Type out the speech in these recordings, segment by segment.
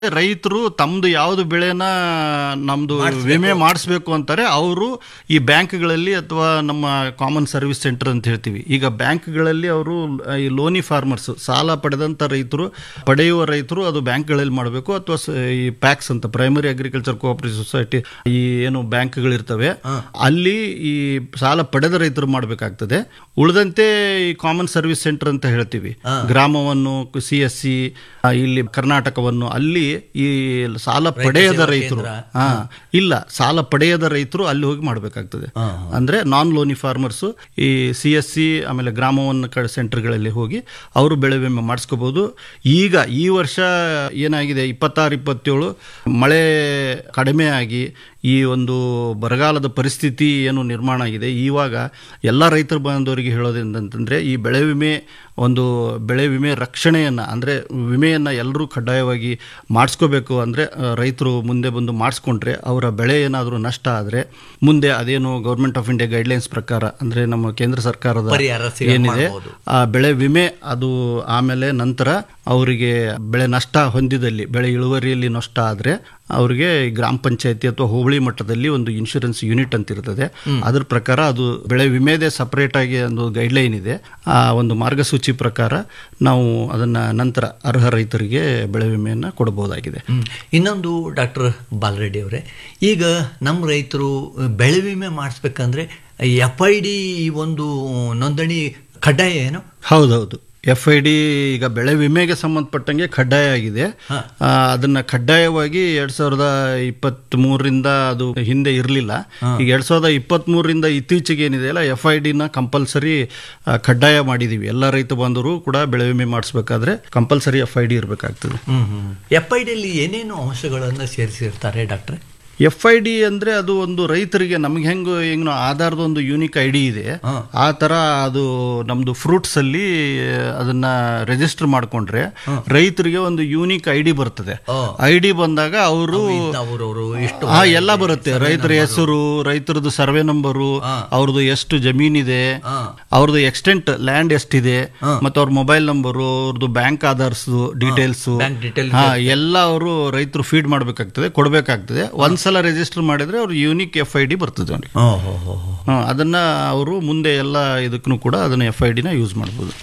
ರೈತರು ತಮ್ದು ಯಾವ್ದು ಬೆಳೆನ ನಮ್ದು ವಿಮೆ ಮಾಡಿಸ್ಬೇಕು ಅಂತಾರೆ ಅವರು ಈ ಬ್ಯಾಂಕ್ಗಳಲ್ಲಿ ಅಥವಾ ನಮ್ಮ ಕಾಮನ್ ಸರ್ವಿಸ್ ಸೆಂಟರ್ ಅಂತ ಹೇಳ್ತೀವಿ ಈಗ ಬ್ಯಾಂಕ್ಗಳಲ್ಲಿ ಅವರು ಈ ಲೋನಿ ಫಾರ್ಮರ್ಸ್ ಸಾಲ ಪಡೆದಂತ ರೈತರು ಪಡೆಯುವ ರೈತರು ಅದು ಬ್ಯಾಂಕ್ಗಳಲ್ಲಿ ಮಾಡಬೇಕು ಅಥವಾ ಸ- ಈ ಪ್ಯಾಕ್ಸ್ ಅಂತ ಪ್ರೈಮರಿ ಅಗ್ರಿಕಲ್ಚರ್ ಕೋಆಪರೇಟಿವ್ ಸೊಸೈಟಿ ಈ ಏನು ಬ್ಯಾಂಕ್ಗಳಿರ್ತವೆ ಅಲ್ಲಿ ಈ ಸಾಲ ಪಡೆದ ರೈತರು ಮಾಡಬೇಕಾಗ್ತದೆ ಉಳಿದಂತೆ ಈ ಕಾಮನ್ ಸರ್ವಿಸ್ ಸೆಂಟರ್ ಅಂತ ಹೇಳ್ತೀವಿ ಗ್ರಾಮವನ್ನು ಸಿ ಎಸ್ ಸಿ ಇಲ್ಲಿ ಕರ್ನಾಟಕವನ್ನು ಅಲ್ಲಿ ಈ ಸಾಲ ಪಡೆಯದ ರೈತರು ಹಾ ಇಲ್ಲ ಸಾಲ ಪಡೆಯದ ರೈತರು ಅಲ್ಲಿ ಹೋಗಿ ಮಾಡಬೇಕಾಗ್ತದೆ ಅಂದ್ರೆ ನಾನ್ ಲೋನಿ ಫಾರ್ಮರ್ಸ್ ಈ ಸಿ ಎಸ್ ಸಿ ಆಮೇಲೆ ಗ್ರಾಮವನ್ನ ಸೆಂಟರ್ಗಳಲ್ಲಿ ಹೋಗಿ ಅವರು ಬೆಳೆ ವಿಮೆ ಮಾಡಿಸ್ಕೋಬಹುದು ಈಗ ಈ ವರ್ಷ ಏನಾಗಿದೆ ಇಪ್ಪತ್ತಾರು ಇಪ್ಪತ್ತೇಳು ಮಳೆ ಕಡಿಮೆ ಆಗಿ ಈ ಒಂದು ಬರಗಾಲದ ಪರಿಸ್ಥಿತಿ ಏನು ನಿರ್ಮಾಣ ಆಗಿದೆ ಇವಾಗ ಎಲ್ಲ ರೈತರ ಬಾಂಧವರಿಗೆ ಹೇಳೋದೇಂತಂದ್ರೆ ಈ ಬೆಳೆ ವಿಮೆ ಒಂದು ಬೆಳೆ ವಿಮೆ ರಕ್ಷಣೆಯನ್ನು ಅಂದರೆ ವಿಮೆಯನ್ನು ಎಲ್ಲರೂ ಕಡ್ಡಾಯವಾಗಿ ಮಾಡಿಸ್ಕೋಬೇಕು ಅಂದರೆ ರೈತರು ಮುಂದೆ ಬಂದು ಮಾಡಿಸ್ಕೊಂಡ್ರೆ ಅವರ ಬೆಳೆ ಏನಾದರೂ ನಷ್ಟ ಆದರೆ ಮುಂದೆ ಅದೇನು ಗೌರ್ಮೆಂಟ್ ಆಫ್ ಇಂಡಿಯಾ ಗೈಡ್ಲೈನ್ಸ್ ಪ್ರಕಾರ ಅಂದರೆ ನಮ್ಮ ಕೇಂದ್ರ ಸರ್ಕಾರದ ಪರಿಹಾರ ಸಿಗೋ ಏನಿದೆ ಮಾಡ್ಬೋದು. ಆ ಬೆಳೆ ವಿಮೆ ಅದು ಆಮೇಲೆ ನಂತರ ಅವರಿಗೆ ಬೆಳೆ ನಷ್ಟ ಹೊಂದಿದಲ್ಲಿ ಬೆಳೆ ಇಳುವರಿಯಲ್ಲಿ ನಷ್ಟ ಆದರೆ ಅವರಿಗೆ ಗ್ರಾಮ ಪಂಚಾಯತಿ ಅಥವಾ ಹೋಬಳಿ ಮಟ್ಟದಲ್ಲಿ ಒಂದು ಇನ್ಶೂರೆನ್ಸ್ ಯೂನಿಟ್ ಅಂತ ಇರ್ತದೆ ಅದ್ರ ಪ್ರಕಾರ ಅದು ಬೆಳೆ ವಿಮೆದೇ ಸಪರೇಟ್ ಆಗಿ ಒಂದು ಗೈಡ್ಲೈನ್ ಇದೆ ಆ ಒಂದು ಮಾರ್ಗಸೂಚಿ ಪ್ರಕಾರ ನಾವು ಅದನ್ನ ನಂತರ ಅರ್ಹ ರೈತರಿಗೆ ಬೆಳೆ ವಿಮೆಯನ್ನು ಕೊಡಬಹುದಾಗಿದೆ ಹ್ಮ್. ಇನ್ನೊಂದು ಡಾಕ್ಟರ್ ಬಾಲರೆಡ್ಡಿ ಅವರೇ ಈಗ ನಮ್ಮ ರೈತರು ಬೆಳೆ ವಿಮೆ ಮಾಡಿಸ್ಬೇಕಂದ್ರೆ ಎಫ್ ಐ ಡಿ ಒಂದು ನೋಂದಣಿ ಕಡ್ಡಾಯ ಏನು ಹೌದೌದು ಎಫ್ ಐ ಡಿ ಈಗ ಬೆಳೆ ವಿಮೆಗೆ ಸಂಬಂಧಪಟ್ಟಂಗೆ ಕಡ್ಡಾಯ ಆಗಿದೆ ಆ, ಅದನ್ನ ಕಡ್ಡಾಯವಾಗಿ ಎರಡ್ ಸಾವಿರದ ಇಪ್ಪತ್ತ್ ಮೂರರಿಂದ ಅದು ಹಿಂದೆ ಇರಲಿಲ್ಲ ಈಗ ಎರಡ್ ಸಾವಿರದ ಇಪ್ಪತ್ತ್ ಮೂರರಿಂದ ಇತ್ತೀಚೆಗೆ ಏನಿದೆಯಲ್ಲ ಎಫ್ ಐ ಡಿನ ಕಂಪಲ್ಸರಿ ಕಡ್ಡಾಯ ಮಾಡಿದೀವಿ ಎಲ್ಲ ರೈತ ಬಾಂಧವರು ಕೂಡ ಬೆಳೆ ವಿಮೆ ಮಾಡಿಸ್ಬೇಕಾದ್ರೆ ಕಂಪಲ್ಸರಿ ಎಫ್ ಐ ಡಿ ಇರಬೇಕಾಗ್ತದೆ ಎಫ್ ಐ ಡಿಯಲ್ಲಿ ಏನೇನು ಅಂಶಗಳನ್ನು ಸೇರಿಸಿರ್ತಾರೆ ಡಾಕ್ಟ್ರೆ ಎಫ್ ಐ ಡಿ ಅಂದ್ರೆ ಅದು ಒಂದು ರೈತರಿಗೆ ನಮ್ಗೆ ಹೆಂಗ ಹೆಂಗ್ ಆಧಾರದ ಒಂದು ಯೂನಿಕ್ ಐ ಡಿ ಇದೆ ಆ ತರ ಅದು ನಮ್ದು ಫ್ರೂಟ್ಸ್ ಅಲ್ಲಿ ಅದನ್ನ ರಿಜಿಸ್ಟರ್ ಮಾಡ್ಕೊಂಡ್ರೆ ರೈತರಿಗೆ ಒಂದು ಯೂನಿಕ್ ಐ ಡಿ ಬರ್ತದೆ ಐ ಡಿ ಬಂದಾಗ ಅವರು ಅವರವರು ಇಷ್ಟು ಹಾ ಎಲ್ಲ ಬರುತ್ತೆ ರೈತರ ಹೆಸರು ರೈತರದ್ದು ಸರ್ವೆ ನಂಬರು ಅವ್ರದ್ದು ಎಷ್ಟು ಜಮೀನಿದೆ ಅವ್ರದ್ದು ಎಕ್ಸ್ಟೆಂಟ್ ಲ್ಯಾಂಡ್ ಎಷ್ಟಿದೆ ಮತ್ತೆ ಅವ್ರ ಮೊಬೈಲ್ ನಂಬರು ಅವ್ರದ್ದು bank Aadhaars details Bank details ಹಾ ಎಲ್ಲ ಅವರು ರೈತರು ಫೀಡ್ ಮಾಡಬೇಕಾಗ್ತದೆ ಕೊಡಬೇಕಾಗ್ತದೆ ಒಂದ್ಸಲ ರಿಜಿಸ್ಟರ್ ಮಾಡಿದ್ರೆ ಅವ್ರ ಯೂನಿಕ್ ಎಫ್ ಐ ಡಿ ಬರ್ತದೆ ಅವ್ರಿಗೆ ಓ ಹೋ ಹೋ ಹೋ. ಹಾ, ಅದನ್ನ ಅವರು ಮುಂದೆ ಎಲ್ಲ ಇದಕ್ಕೂ ಕೂಡ ಅದನ್ನ ಎಫ್ ಐ ಡಿನ ಯೂಸ್ ಮಾಡ್ಬೋದು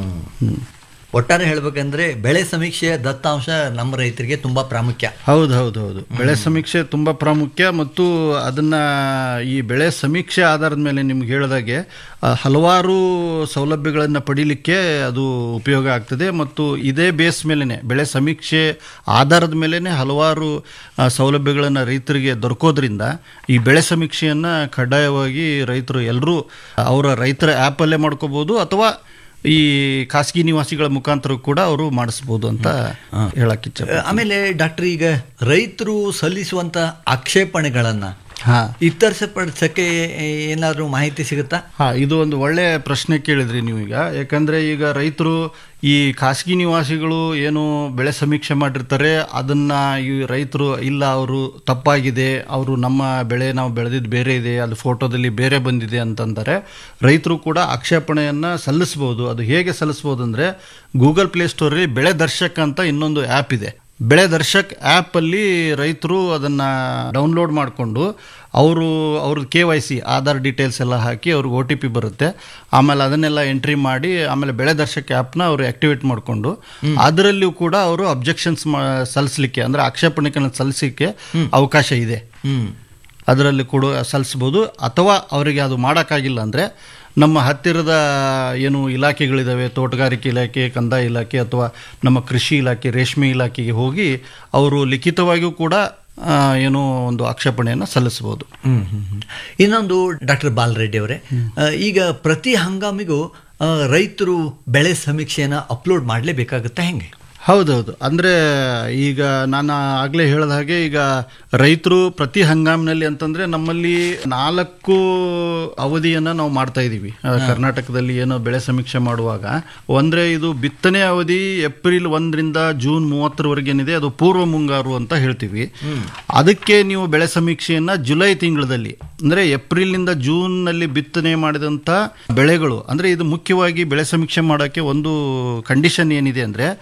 ಒಟ್ಟಾರೆ ಹೇಳ್ಬೇಕಂದ್ರೆ ಬೆಳೆ ಸಮೀಕ್ಷೆಯ ದತ್ತಾಂಶ ನಮ್ಮ ರೈತರಿಗೆ ತುಂಬಾ ಪ್ರಾಮುಖ್ಯ ಹೌದು ಹೌದು ಹೌದು ಬೆಳೆ ಸಮೀಕ್ಷೆ ತುಂಬಾ ಪ್ರಾಮುಖ್ಯ ಮತ್ತು ಅದನ್ನ ಈ ಬೆಳೆ ಸಮೀಕ್ಷೆ ಆಧಾರದ ಮೇಲೆ ನಿಮ್ಗೆ ಹೇಳಿದಾಗೆ ಆ, ಹಲವಾರು ಸೌಲಭ್ಯಗಳನ್ನು ಪಡಿಲಿಕ್ಕೆ ಅದು ಉಪಯೋಗ ಆಗ್ತದೆ ಮತ್ತು ಇದೇ ಬೇಸ್ ಮೇಲೆನೆ ಬೆಳೆ ಸಮೀಕ್ಷೆ ಆಧಾರದ ಮೇಲೆನೆ ಹಲವಾರು ಆ, ಸೌಲಭ್ಯಗಳನ್ನು ರೈತರಿಗೆ ದೊರಕೋದ್ರಿಂದ ಈ ಬೆಳೆ ಸಮೀಕ್ಷೆಯನ್ನ ಕಡ್ಡಾಯವಾಗಿ ರೈತರು ಎಲ್ಲರೂ ಅವರ ರೈತರ ಆ್ಯಪಲ್ಲೇ ಮಾಡ್ಕೋಬಹುದು ಅಥವಾ ಈ ಖಾಸಗಿ ನಿವಾಸಿಗಳ ಮುಖಾಂತರ ಕೂಡ ಅವರು ಮಾಡಿಸ್ಬೋದು ಅಂತ ಹೇಳಕ್ ಇಚ್ಛೆ ಆಮೇಲೆ ಡಾಕ್ಟರ್ ಈಗ ರೈತರು ಸಲ್ಲಿಸುವಂತ ಆಕ್ಷೇಪಣೆಗಳನ್ನ ಹಾ ಇತರಪಡಿಸಕ್ಕೆ ಏನಾದರೂ ಮಾಹಿತಿ ಸಿಗುತ್ತಾ ಹಾ ಇದು ಒಂದು ಒಳ್ಳೆ ಪ್ರಶ್ನೆ ಕೇಳಿದ್ರಿ ನೀವೀಗ ಯಾಕಂದ್ರೆ ಈಗ ರೈತರು ಈ ಖಾಸಗಿ ನಿವಾಸಿಗಳು ಏನು ಬೆಳೆ ಸಮೀಕ್ಷೆ ಮಾಡಿರ್ತಾರೆ ಅದನ್ನ ಈ ರೈತರು ಇಲ್ಲ ಅವರು ತಪ್ಪಾಗಿದೆ ಅವರು ನಮ್ಮ ಬೆಳೆ ನಾವು ಬೆಳೆದಿದ್ದು ಬೇರೆ ಇದೆ ಅದು ಫೋಟೋದಲ್ಲಿ ಬೇರೆ ಬಂದಿದೆ ಅಂತಂದರೆ ರೈತರು ಕೂಡ ಆಕ್ಷೇಪಣೆಯನ್ನ ಸಲ್ಲಿಸಬಹುದು ಅದು ಹೇಗೆ ಸಲ್ಲಿಸಬಹುದು ಅಂದ್ರೆ ಗೂಗಲ್ ಪ್ಲೇ ಸ್ಟೋರಲ್ಲಿ ಬೆಳೆ ದರ್ಶಕ್ ಅಂತ ಇನ್ನೊಂದು ಆ್ಯಪ್ ಇದೆ ಬೆಳೆ ದರ್ಶಕ್ ಆ್ಯಪಲ್ಲಿ ರೈತರು ಅದನ್ನು ಡೌನ್ಲೋಡ್ ಮಾಡಿಕೊಂಡು ಅವರು ಅವ್ರದ್ದು K Y C Aadhaar details ಎಲ್ಲ ಹಾಕಿ ಅವ್ರಿಗೆ ಒ ಟಿ ಪಿ ಬರುತ್ತೆ ಆಮೇಲೆ ಅದನ್ನೆಲ್ಲ ಎಂಟ್ರಿ ಮಾಡಿ ಆಮೇಲೆ ಬೆಳೆ ದರ್ಶಕ್ ಆ್ಯಪ್ನ ಅವರು ಆಕ್ಟಿವೇಟ್ ಮಾಡಿಕೊಂಡು ಅದರಲ್ಲಿಯೂ ಕೂಡ ಅವರು ಅಬ್ಜೆಕ್ಷನ್ಸ್ ಸಲ್ಲಿಸಲಿಕ್ಕೆ ಅಂದರೆ ಆಕ್ಷೇಪಣೆಗಳನ್ನು ಸಲ್ಲಿಸಲಿಕ್ಕೆ ಅವಕಾಶ ಇದೆ ಅದರಲ್ಲಿ ಕೂಡ ಸಲ್ಲಿಸ್ಬೋದು ಅಥವಾ ಅವರಿಗೆ ಅದು ಮಾಡೋಕ್ಕಾಗಿಲ್ಲ ಅಂದರೆ ನಮ್ಮ ಹತ್ತಿರದ ಏನು ಇಲಾಖೆಗಳಿದ್ದಾವೆ ತೋಟಗಾರಿಕೆ ಇಲಾಖೆ ಕಂದಾಯ ಇಲಾಖೆ ಅಥವಾ ನಮ್ಮ ಕೃಷಿ ಇಲಾಖೆ ರೇಷ್ಮೆ ಇಲಾಖೆಗೆ ಹೋಗಿ ಅವರು ಲಿಖಿತವಾಗಿಯೂ ಕೂಡ ಆ, ಏನು ಒಂದು ಆಕ್ಷೇಪಣೆಯನ್ನು ಸಲ್ಲಿಸ್ಬೋದು ಇನ್ನೊಂದು ಡಾಕ್ಟರ್ ಬಾಲರೆಡ್ಡಿ ಅವರೇ ಆ, ಈಗ ಪ್ರತಿ ಹಂಗಾಮಿಗೂ ಆ, ರೈತರು ಬೆಳೆ ಸಮೀಕ್ಷೆಯನ್ನು ಅಪ್ಲೋಡ್ ಮಾಡಲೇಬೇಕಾಗುತ್ತೆ ಹೆಂಗೆ ಹೌದೌದು ಅಂದರೆ ಈಗ ನಾನು ಆಗಲೇ ಹೇಳಿದ ಹಾಗೆ ಈಗ ರೈತರು ಪ್ರತಿ ಹಂಗಾಮಿನಲ್ಲಿ ಅಂತಂದರೆ ನಮ್ಮಲ್ಲಿ ನಾಲ್ಕು ಅವಧಿಯನ್ನು ನಾವು ಮಾಡ್ತಾ ಇದ್ದೀವಿ ಆ, ಕರ್ನಾಟಕದಲ್ಲಿ ಏನೋ ಬೆಳೆ ಸಮೀಕ್ಷೆ ಮಾಡುವಾಗ ಅಂದರೆ ಇದು ಬಿತ್ತನೆ ಅವಧಿ ಏಪ್ರಿಲ್ ಒಂದರಿಂದ ಜೂನ್ ಮೂವತ್ತರವರೆಗೆ ಏನಿದೆ ಅದು ಪೂರ್ವ ಮುಂಗಾರು ಅಂತ ಹೇಳ್ತೀವಿ ಅದಕ್ಕೆ ನೀವು ಬೆಳೆ ಸಮೀಕ್ಷೆಯನ್ನು ಜುಲೈ ತಿಂಗಳಲ್ಲಿ ಅಂದರೆ ಏಪ್ರಿಲ್ನಿಂದ ಜೂನ್ನಲ್ಲಿ ಬಿತ್ತನೆ ಮಾಡಿದಂಥ ಬೆಳೆಗಳು ಅಂದರೆ ಇದು ಮುಖ್ಯವಾಗಿ ಬೆಳೆ ಸಮೀಕ್ಷೆ ಮಾಡೋಕ್ಕೆ ಒಂದು ಕಂಡೀಷನ್ ಏನಿದೆ ಅಂದರೆ ನಿಖರ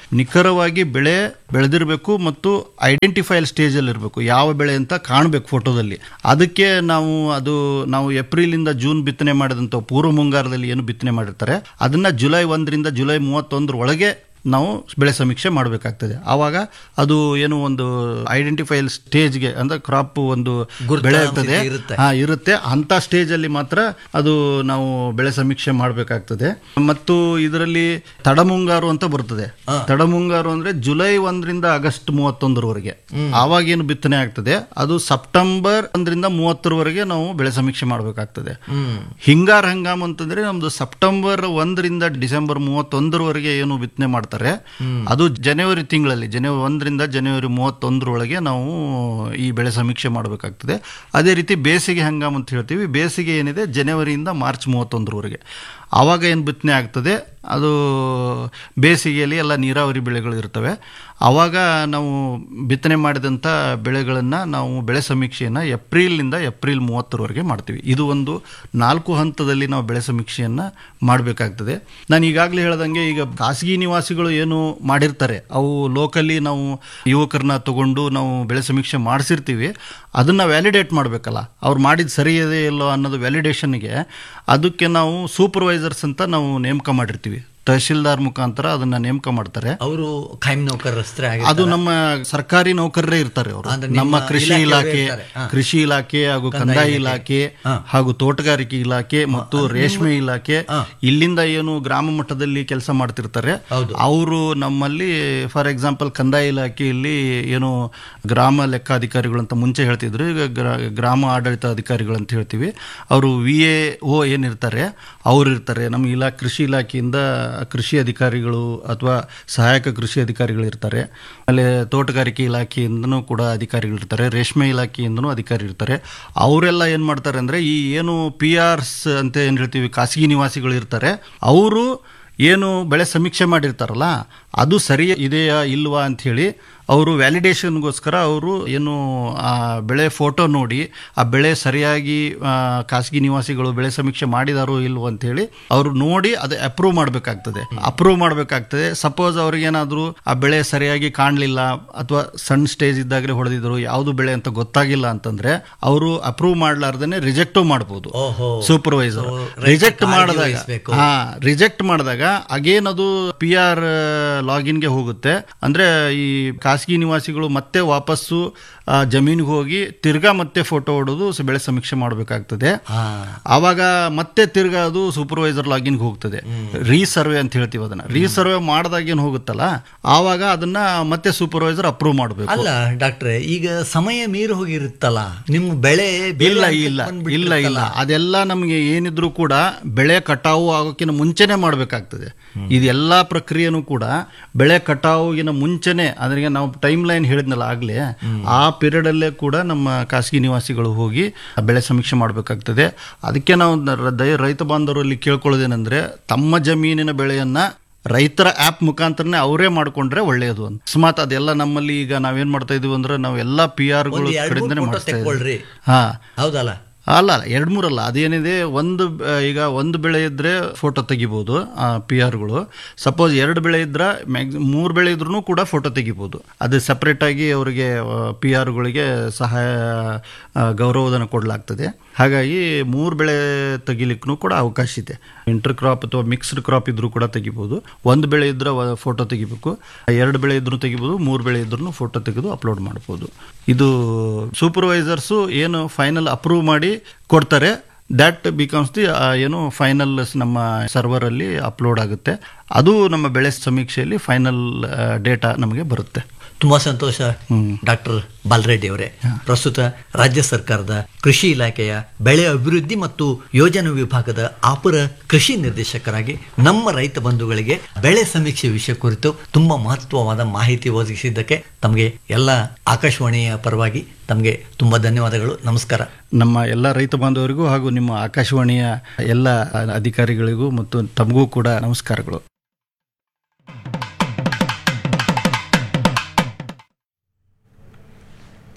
ಸಮಗ್ರವಾಗಿ ಬೆಳೆ ಬೆಳೆದಿರಬೇಕು ಮತ್ತು ಐಡೆಂಟಿಫೈಲ್ ಸ್ಟೇಜಲ್ಲಿ ಇರಬೇಕು ಯಾವ ಬೆಳೆ ಅಂತ ಕಾಣಬೇಕು ಫೋಟೋದಲ್ಲಿ ಅದಕ್ಕೆ ನಾವು ಅದು ನಾವು ಏಪ್ರಿಲಿಂದ ಜೂನ್ ಬಿತ್ತನೆ ಮಾಡಿದಂಥ ಪೂರ್ವ ಮುಂಗಾರದಲ್ಲಿ ಏನು ಬಿತ್ತನೆ ಮಾಡಿರ್ತಾರೆ ಅದನ್ನ ಜುಲೈ ಒಂದರಿಂದ ಜುಲೈ ಮೂವತ್ತೊಂದರ ಒಳಗೆ ನಾವು ಬೆಳೆ ಸಮೀಕ್ಷೆ ಮಾಡಬೇಕಾಗ್ತದೆ ಆವಾಗ ಅದು ಏನು ಒಂದು ಐಡೆಂಟಿಫೈಲ್ ಸ್ಟೇಜ್ಗೆ ಅಂದ್ರೆ ಕ್ರಾಪ್ ಒಂದು ಗುರುತ ಬೆಳೆ ಅಂಶ ಇರ್ತದೆ ಇರುತ್ತೆ. ಹಾ ಇರುತ್ತೆ ಅಂತ ಸ್ಟೇಜ್ ಅಲ್ಲಿ ಮಾತ್ರ ಅದು ನಾವು ಬೆಳೆ ಸಮೀಕ್ಷೆ ಮಾಡಬೇಕಾಗ್ತದೆ ಮತ್ತು ಇದರಲ್ಲಿ ತಡಮುಂಗಾರು ಅಂತ ಬರ್ತದೆ ತಡಮುಂಗಾರು ಅಂದ್ರೆ ಜುಲೈ ಒಂದರಿಂದ ಆಗಸ್ಟ್ ಮೂವತ್ತೊಂದರವರೆಗೆ ಆವಾಗ ಏನು ಬಿತ್ತನೆ ಆಗ್ತದೆ ಅದು ಸೆಪ್ಟೆಂಬರ್ ಒಂದರಿಂದ ಮೂವತ್ತರವರೆಗೆ ನಾವು ಬೆಳೆ ಸಮೀಕ್ಷೆ ಮಾಡಬೇಕಾಗ್ತದೆ ಹಿಂಗಾರ ಹಂಗಾಮ್ ಅಂತಂದ್ರೆ ನಮ್ದು ಸೆಪ್ಟೆಂಬರ್ ಒಂದರಿಂದ ಡಿಸೆಂಬರ್ ಮೂವತ್ತೊಂದರವರೆಗೆ ಏನು ಬಿತ್ತನೆ ಮಾಡ್ತಾರೆ ಅದು ಜನವರಿ ತಿಂಗಳಲ್ಲಿ ಜನವರಿ ಒಂದರಿಂದ ಜನವರಿ ಮೂವತ್ತೊಂದರೊಳಗೆ ನಾವು ಈ ಬೆಳೆ ಸಮೀಕ್ಷೆ ಮಾಡಬೇಕಾಗ್ತದೆ ಅದೇ ರೀತಿ ಬೇಸಿಗೆ ಹಂಗಾಮ್ ಅಂತ ಹೇಳ್ತೀವಿ ಬೇಸಿಗೆ ಏನಿದೆ ಜನವರಿಯಿಂದ ಮಾರ್ಚ್ ಮೂವತ್ತೊಂದರವರೆಗೆ ಆವಾಗ ಏನು ಬಿತ್ತನೆ ಆಗ್ತದೆ ಅದು ಬೇಸಿಗೆಯಲ್ಲಿ ಎಲ್ಲ ನೀರಾವರಿ ಬೆಳೆಗಳು ಇರ್ತವೆ ಆವಾಗ ನಾವು ಬಿತ್ತನೆ ಮಾಡಿದಂಥ ಬೆಳೆಗಳನ್ನು ನಾವು ಬೆಳೆ ಸಮೀಕ್ಷೆಯನ್ನು ಏಪ್ರಿಲ್ನಿಂದ ಏಪ್ರಿಲ್ ಮೂವತ್ತರವರೆಗೆ ಮಾಡ್ತೀವಿ ಇದು ಒಂದು ನಾಲ್ಕು ಹಂತದಲ್ಲಿ ನಾವು ಬೆಳೆ ಸಮೀಕ್ಷೆಯನ್ನು ಮಾಡಬೇಕಾಗ್ತದೆ ನಾನು ಈಗಾಗಲೇ ಹೇಳ್ದಂಗೆ ಈಗ ಖಾಸಗಿ ನಿವಾಸಿಗಳು ಏನು ಮಾಡಿರ್ತಾರೆ ಅವು ಲೋಕಲಿ ನಾವು ಯುವಕರನ್ನ ತಗೊಂಡು ನಾವು ಬೆಳೆ ಸಮೀಕ್ಷೆ ಮಾಡಿಸಿರ್ತೀವಿ ಅದನ್ನು ವ್ಯಾಲಿಡೇಟ್ ಮಾಡಬೇಕಲ್ಲ ಅವ್ರು ಮಾಡಿದ ಸರಿ ಇದೆ ಇಲ್ಲೋ ಅನ್ನೋದು ವ್ಯಾಲಿಡೇಷನ್ಗೆ ಅದಕ್ಕೆ ನಾವು ಸೂಪರ್ವೈಸರ್ಸ್ ಅಂತ ನಾವು ನೇಮಕ ಮಾಡಿರ್ತೀವಿ ತಹಶೀಲ್ದಾರ್ ಮುಖಾಂತರ ಅದನ್ನ ನೇಮಕ ಮಾಡ್ತಾರೆ ಅವರು ಖಾಯಂ ನೌಕರಸ್ತ್ರೆ ಅದು ನಮ್ಮ ಸರ್ಕಾರಿ ನೌಕರರೇ ಇರ್ತಾರೆ ಅವರು ಅಂದ್ರೆ ನಿಮ್ಮ ನಮ್ಮ ಕೃಷಿ ಇಲಾಖೆಯವರೇ ಇಲಾಖೆ ಇರ್ತಾರೆ. ಹಾ. ಕೃಷಿ ಇಲಾಖೆ ಹಾಗೂ ಕಂದಾಯ ಇಲಾಖೆ ಹಾಗೂ ತೋಟಗಾರಿಕೆ ಇಲಾಖೆ ಮತ್ತು ರೇಷ್ಮೆ ಇಲಾಖೆ ಇಲ್ಲಿಂದ ಏನು ಗ್ರಾಮ ಮಟ್ಟದಲ್ಲಿ ಕೆಲಸ ಮಾಡ್ತಿರ್ತಾರೆ ಹೌದು. ಅವರು ನಮ್ಮಲ್ಲಿ ಫಾರ್ ಎಕ್ಸಾಂಪಲ್ ಕಂದಾಯ ಇಲಾಖೆಯಲ್ಲಿ ಏನು ಗ್ರಾಮ ಲೆಕ್ಕಾಧಿಕಾರಿಗಳು ಅಂತ ಮುಂಚೆ ಹೇಳ್ತಿದ್ರು ಈಗ ಗ್ರಾ- ಗ್ರಾಮ ಆಡಳಿತ ಅಧಿಕಾರಿಗಳು ಅಂತ ಹೇಳ್ತೀವಿ ಅವರು ವಿ ಎ ಓ ಏನಿರ್ತಾರೆ ಅವ್ರು ಇರ್ತಾರೆ ನಮ್ಮ ಇಲಾ ಕೃಷಿ ಇಲಾಖೆಯಿಂದ ಕೃಷಿ ಅಧಿಕಾರಿಗಳು ಅಥವಾ ಸಹಾಯಕ ಕೃಷಿ ಅಧಿಕಾರಿಗಳು ಇರ್ತಾರೆ ಆಮೇಲೆ ತೋಟಗಾರಿಕೆ ಇಲಾಖೆಯಿಂದನೂ ಕೂಡ ಅಧಿಕಾರಿಗಳು ಇರ್ತಾರೆ ರೇಷ್ಮೆ ಇಲಾಖೆಯಿಂದನೂ ಅಧಿಕಾರಿ ಇರ್ತಾರೆ ಅವರೆಲ್ಲ ಏನು ಮಾಡ್ತಾರೆ ಅಂದರೆ ಈ ಏನು ಪಿ ಆರ್ಸ್ ಅಂತ ಏನು ಹೇಳ್ತೀವಿ ಖಾಸಗಿ ನಿವಾಸಿಗಳು ಇರ್ತಾರೆ ಅವರು ಏನು ಬೆಳೆ ಸಮೀಕ್ಷೆ ಮಾಡಿರ್ತಾರಲ್ಲ ಅದು ಸರಿ ಇದೆಯಾ ಇಲ್ವಾ ಅಂಥೇಳಿ ಅವರು ವ್ಯಾಲಿಡೇಷನ್ಗೋಸ್ಕರ ಅವರು ಏನು ಆ ಬೆಳೆ ಫೋಟೋ ನೋಡಿ ಆ ಬೆಳೆ ಸರಿಯಾಗಿ ಆ, ಖಾಸಗಿ ನಿವಾಸಿಗಳು ಬೆಳೆ ಸಮೀಕ್ಷೆ ಮಾಡಿದಾರೋ ಇಲ್ವೋ ಅಂಥೇಳಿ ಅವರು ನೋಡಿ ಅದು ಅಪ್ರೂವ್ ಮಾಡಬೇಕಾಗ್ತದೆ ಅಪ್ರೂವ್ ಮಾಡಬೇಕಾಗ್ತದೆ ಸಪೋಸ್ ಅವ್ರಿಗೇನಾದರೂ ಆ ಬೆಳೆ ಸರಿಯಾಗಿ ಕಾಣಲಿಲ್ಲ ಅಥವಾ ಸಣ್ಣ ಸ್ಟೇಜ್ ಇದ್ದಾಗಲೇ ಹೊಡೆದಿದ್ರು ಯಾವುದು ಬೆಳೆ ಅಂತ ಗೊತ್ತಾಗಿಲ್ಲ ಅಂತಂದ್ರೆ ಅವರು ಅಪ್ರೂವ್ ಮಾಡ್ಲಾರ್ದೇನೆ ರಿಜೆಕ್ಟು ಮಾಡ್ಬೋದು ಓಹೋ ಸೂಪರ್ವೈಸರ್ ರೈತ ರಿಜೆಕ್ಟ್ ಕಾಳಜಿ ಮಾಡಿದಾಗ ವಹಿಸ್ಬೇಕು. ಹಾ ರಿಜೆಕ್ಟ್ ಮಾಡಿದಾಗ ಅಗೇನ್ ಅದು ಪಿ ಆರ್ ಲಾಗಿನ್ಗೆ ಹೋಗುತ್ತೆ ಅಂದ್ರೆ ಈ ಖಾಸಗಿ ನಿವಾಸಿಗಳು ಮತ್ತೆ ವಾಪಸ್ಸು ಆ, ಜಮೀನಿಗೆ ಹೋಗಿ ತಿರ್ಗಾ ಮತ್ತೆ ಫೋಟೋ ಹೊಡೋದು ಸ- ಬೆಳೆ ಸಮೀಕ್ಷೆ ಮಾಡಬೇಕಾಗ್ತದೆ ಹಾ ಆವಾಗ ಮತ್ತೆ ತಿರ್ಗಾ ಅದು ಸೂಪರ್ವೈಸರ್ ಲಾಗಿನ್ಗೆ ಹೋಗ್ತದೆ ರೀಸರ್ವೆ ಅಂತ ಹೇಳ್ತೀವಿ ಅದನ್ನ ರೀಸರ್ವೆ ಮಾಡಿದಾಗ ಏನು ಹೋಗುತ್ತಲ್ಲ ಆವಾಗ ಅದನ್ನ ಮತ್ತೆ ಸೂಪರ್ವೈಸರ್ ಅಪ್ರೂವ್ ಮಾಡಬೇಕು ಅಲ್ಲ ಡಾಕ್ಟ್ರೆ ಈಗ ಸಮಯ ಮೀರಿ ಹೋಗಿರುತ್ತಲ್ಲ ನಿಮ್ಮ ಬೆಳೆ ಬೇರೆ ಇಲ್ಲ ಹಂತಕ್ಕೆ ಇಲ್ಲ ಬಂದ್ಬಿಟ್ಟಿರುತ್ತಲ್ಲ. ಇಲ್ಲ ಇಲ್ಲ ಅದೆಲ್ಲ ನಮಗೆ ಏನಿದ್ರು ಕೂಡ ಬೆಳೆ ಕಟಾವು ಆಗೋಕ್ಕಿಂತ ಮುಂಚೆನೆ ಮಾಡಬೇಕಾಗ್ತದೆ ಇದೆಲ್ಲ ಪ್ರಕ್ರಿಯೆನೂ ಕೂಡ ಬೆಳೆ ಕಟಾವುಗಿನ ಮುಂಚೆನೆ ಅದ್ರಿಗೆ ನಾವು ಟೈಮ್ ಲೈನ್ ಹೇಳಿದ್ನಲ್ಲ ಆಗ್ಲೇ ಆ ಪೀರಿಯಡ್ ಅಲ್ಲೇ ಕೂಡ ನಮ್ಮ ಖಾಸಗಿ ನಿವಾಸಿಗಳು ಹೋಗಿ ಆ ಬೆಳೆ ಸಮೀಕ್ಷೆ ಮಾಡಬೇಕಾಗ್ತದೆ ಅದಕ್ಕೆ ನಾವು ರ- ದಯ ರೈತ ಬಾಂಧವರಲ್ಲಿ ಕೇಳ್ಕೊಳ್ಳೋದೇನೆಂದ್ರೆ ತಮ್ಮ ಜಮೀನಿನ ಬೆಳೆಯನ್ನ ರೈತರ ಆ್ಯಪ್ ಮುಖಾಂತರನೇ ಅವರೇ ಮಾಡ್ಕೊಂಡ್ರೆ ಒಳ್ಳೆಯದು ಅಂತ ಅಕಸ್ಮಾತ್ ಅದೆಲ್ಲ ನಮ್ಮಲ್ಲಿ ಈಗ ನಾವೇನ್ ಮಾಡ್ತಾ ಇದೀವಿ ಅಂದ್ರೆ ನಾವೆಲ್ಲ ಪಿ ಆರ್ಗಳು ಒಂದು ಎರಡು ಮೂರು ಕಡೆಯಿಂದನೇ ಫೋಟೋ ಮಾಡಿಸ್ತಾ ತೆಕ್ಕೊಳ್ರಿ. ಇದ್ದೀವಿ ಹಾ ಹೌದಲ್ಲ ಅಲ್ಲ ಅಲ್ಲ ಎರಡು ಮೂರಲ್ಲ ಅದೇನಿದೆ ಒಂದು ಆ, ಈಗ ಒಂದು ಬೆಳೆ ಇದ್ರೆ ಫೋಟೋ ತೆಗಿಬೋದು ಪಿ ಆರ್ಗಳು ಸಪೋಸ್ ಎರಡು ಬೆಳೆ ಇದ್ರೆ ಮ್ಯಾಕ್ಸಿ ಮೂರು ಬೆಳೆ ಇದ್ರೂ ಕೂಡ ಫೋಟೋ ತೆಗಿಬೋದು ಅದು ಸಪ್ರೇಟ್ ಆಗಿ ಅವರಿಗೆ ಪಿ ಆರ್ಗಳಿಗೆ ಸಹಾಯ ಆ, ಗೌರವಧನ ಕೊಡಲಾಗ್ತದೆ ಹಾಗಾಗಿ ಮೂರು ಬೆಳೆ ತೆಗಿಲಿಕ್ಕೂ ಕೂಡ ಅವಕಾಶ ಇದೆ ಇಂಟರ್ ಕ್ರಾಪ್ ಅಥವಾ ಮಿಕ್ಸ್ಡ್ ಕ್ರಾಪ್ ಇದ್ರೂ ಕೂಡ ತೆಗಿಬೋದು ಒಂದು ಬೆಳೆ ಇದ್ರೆ ಫೋಟೋ ತೆಗಿಬೇಕು ಎರಡು ಬೆಳೆ ಇದ್ರೂ ತೆಗಿಬೋದು ಮೂರು ಬೆಳೆ ಇದ್ರೂ ಫೋಟೋ ತೆಗೆದು ಅಪ್ಲೋಡ್ ಮಾಡ್ಬೋದು ಇದು ಸೂಪರ್ವೈಸರ್ಸು ಏನು ಫೈನಲ್ ಅಪ್ರೂವ್ ಮಾಡಿ ಕೊಡ್ತಾರೆ ದ್ಯಾಟ್ ಬಿಕಮ್ಸ್ ದಿ ಏನು ಫೈನಲ್ ನಮ್ಮ ಸರ್ವರ್ ಅಲ್ಲಿ ಅಪ್ಲೋಡ್ ಆಗುತ್ತೆ ಅದು ನಮ್ಮ ಬೆಳೆ ಸಮೀಕ್ಷೆಯಲ್ಲಿ ಫೈನಲ್ ಡೇಟಾ ನಮಗೆ ಬರುತ್ತೆ ತುಂಬಾ ಸಂತೋಷ ಡಾಕ್ಟರ್ ಬಾಲರೆಡ್ಡಿ ಅವರೇ ಪ್ರಸ್ತುತ ರಾಜ್ಯ ಸರ್ಕಾರದ ಕೃಷಿ ಇಲಾಖೆಯ ಬೆಳೆ ಅಭಿವೃದ್ಧಿ ಮತ್ತು ಯೋಜನಾ ವಿಭಾಗದ ಅಪರ ಕೃಷಿ ನಿರ್ದೇಶಕರಾಗಿ ನಮ್ಮ ರೈತ ಬಂಧುಗಳಿಗೆ ಬೆಳೆ ಸಮೀಕ್ಷೆ ವಿಷಯ ಕುರಿತು ತುಂಬಾ ಮಹತ್ವವಾದ ಮಾಹಿತಿ ಒದಗಿಸಿದ್ದಕ್ಕೆ ತಮಗೆ ಎಲ್ಲ ಆಕಾಶವಾಣಿಯ ಪರವಾಗಿ ತಮಗೆ ತುಂಬಾ ಧನ್ಯವಾದಗಳು ನಮಸ್ಕಾರ ನಮ್ಮ ಎಲ್ಲ ರೈತ ಬಾಂಧವರಿಗೂ ಹಾಗೂ ನಿಮ್ಮ ಆಕಾಶವಾಣಿಯ ಎಲ್ಲ ಅಧಿಕಾರಿಗಳಿಗೂ ಮತ್ತು ತಮಗೂ ಕೂಡ ನಮಸ್ಕಾರಗಳು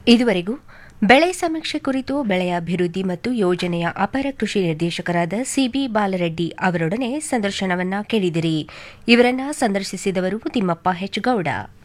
ಇದುವರೆಗೂ ಬೆಳೆ ಸಮೀಕ್ಷೆ ಕುರಿತು ಬೆಳೆಯ ಅಭಿವೃದ್ಧಿ ಮತ್ತು ಯೋಜನೆಯ ಅಪರ ಕೃಷಿ ನಿರ್ದೇಶಕರಾದ ಸಿಬಿ ಬಾಲರೆಡ್ಡಿ ಅವರೊಡನೆ ಸಂದರ್ಶನವನ್ನ ಕೇಳಿದಿರಿ ಇವರನ್ನ ಸಂದರ್ಶಿಸಿದವರು ತಿಮ್ಮಪ್ಪ ಹೆಚ್ ಗೌಡ